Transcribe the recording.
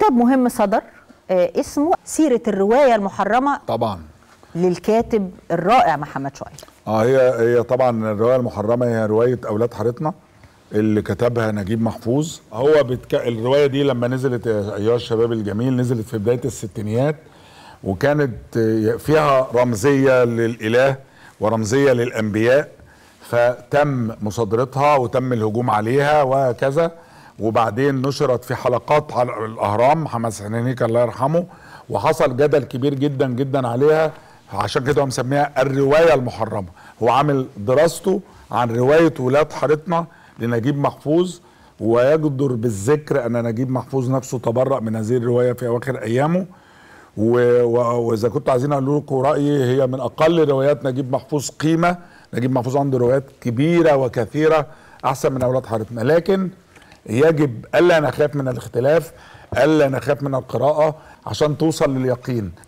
كتاب مهم صدر آه، اسمه سيرة الرواية المحرمة طبعا للكاتب الرائع محمد شعيب اه هي هي طبعا الروايه المحرمه هي روايه اولاد حارتنا اللي كتبها نجيب محفوظ هو بتك... الروايه دي لما نزلت يا ايها الشباب الجميل نزلت في بدايه الستينيات وكانت فيها رمزيه للاله ورمزيه للانبياء فتم مصادرتها وتم الهجوم عليها وهكذا وبعدين نشرت في حلقات على الاهرام محمد سنينيك الله يرحمه وحصل جدل كبير جدا جدا عليها عشان كده هو مسميها الروايه المحرمه هو عامل دراسته عن روايه ولاد حارتنا لنجيب محفوظ ويجدر بالذكر ان نجيب محفوظ نفسه تبرأ من هذه الروايه في اواخر ايامه و- و- واذا كنتوا عايزين اقول لكم رايي هي من اقل روايات نجيب محفوظ قيمه نجيب محفوظ عنده روايات كبيره وكثيره احسن من اولاد حارتنا لكن يجب الا نخاف من الاختلاف الا نخاف من القراءه عشان توصل لليقين